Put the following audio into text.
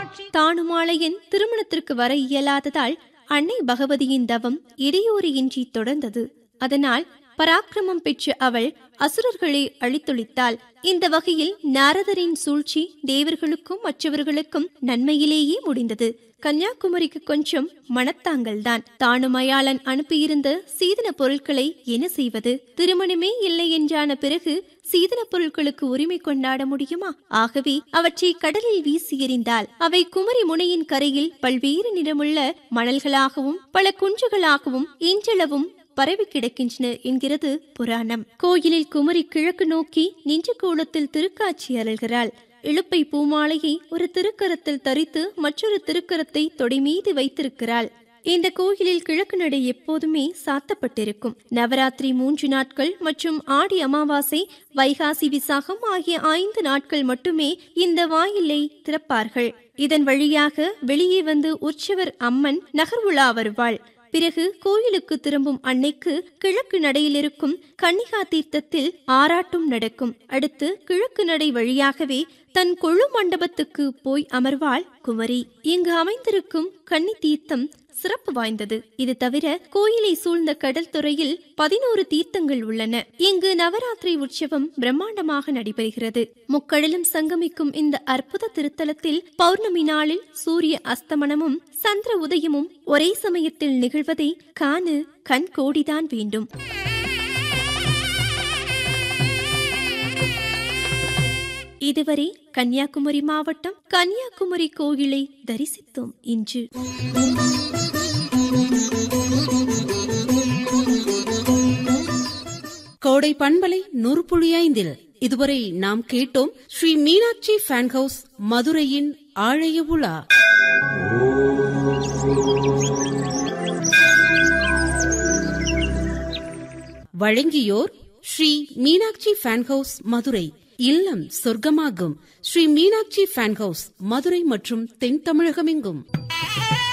தானுமாலையன் திருமணத்திற்கு வர இயலாததால் அன்னை பகவதியின் தவம் இடையூறியின்றி தொடர்ந்தது அதனால் பராக்கிரமம் பெற்ற அவள் அசுரர்களை அழித்தொழித்தாள் இந்த வகையில் நாரதரின் சூழ்ச்சி தேவர்களுக்கும் மற்றவர்களுக்கும் நன்மையிலேயே முடிந்தது கன்னியாகுமரிக்கு கொஞ்சம் மனத்தாங்கல்தான் தானுமயாளன் அனுப்பியிருந்த சீதன பொருட்களை என்ன செய்வது திருமணமே இல்லை என்றான பிறகு சீதன பொருட்களுக்கு உரிமை கொண்டாட முடியுமா ஆகவே அவற்றை கடலில் வீசி எறிந்தால் அவை குமரி முனையின் கரையில் பல்வேறு நிறமுள்ள மணல்களாகவும் பல குன்றுகளாகவும் இன்றளவும் பரவி கிடக்கின்றன என்கிறது புராணம் கோயிலில் குமரி கிழக்கு நோக்கி நின்ற கோலத்தில் திருக்காட்சி அருள்கிறாள் இழுப்பை பூமாலையை ஒரு திருக்கரத்தில் தரித்து மற்றொரு திருக்கரத்தை தொடை மீது வைத்திருக்கிறாள் இந்த கோயிலில் கிழக்கு நடை எப்போதுமே சாத்தப்பட்டிருக்கும் நவராத்திரி மூன்று நாட்கள் மற்றும் ஆடி அமாவாசை வைகாசி விசாகம் ஆகிய ஐந்து நாட்கள் மட்டுமே இந்த வாயிலை திறப்பார்கள் இதன் வழியாக வெளியே வந்து உற்சவர் அம்மன் நகர்வுலா வருவாள் பிறகு கோயிலுக்கு திரும்பும் அன்னைக்கு கிழக்கு நடையில் இருக்கும் கன்னிகா தீர்த்தத்தில் ஆராட்டும் நடக்கும் அடுத்து கிழக்கு நடை வழியாகவே தன் கொழு மண்டபத்துக்கு போய் அமர்வாள் குமரி இங்கு அமைந்திருக்கும் கன்னி தீர்த்தம் சிறப்பு வாய்ந்தது இது தவிர கோயிலை சூழ்ந்த கடல் துறையில் பதினோரு தீர்த்தங்கள் உள்ளன இங்கு நவராத்திரி உற்சவம் பிரம்மாண்டமாக நடைபெறுகிறது முக்கடலும் சங்கமிக்கும் இந்த அற்புத திருத்தலத்தில் பௌர்ணமி நாளில் சூரிய அஸ்தமனமும் சந்திர உதயமும் ஒரே சமயத்தில் நிகழ்வதை காண கண் கோடிதான் வேண்டும் இதுவரை கன்னியாகுமரி மாவட்டம் கன்னியாகுமரி கோயிலை தரிசித்தோம் இன்று கோடை பண்பலை நூற்புழியைந்தில் இதுவரை நாம் கேட்டோம் ஸ்ரீ மீனாட்சி ஃபேன் ஹவுஸ் மதுரையின் ஆழைய உலா வழங்கியோர் ஸ்ரீ மீனாட்சி ஃபேன் ஹவுஸ் மதுரை இல்லம் சொர்க்கமாகும் ஸ்ரீ மீனாட்சி ஃபேன் ஹவுஸ் மதுரை மற்றும் தென் தமிழகமெங்கும்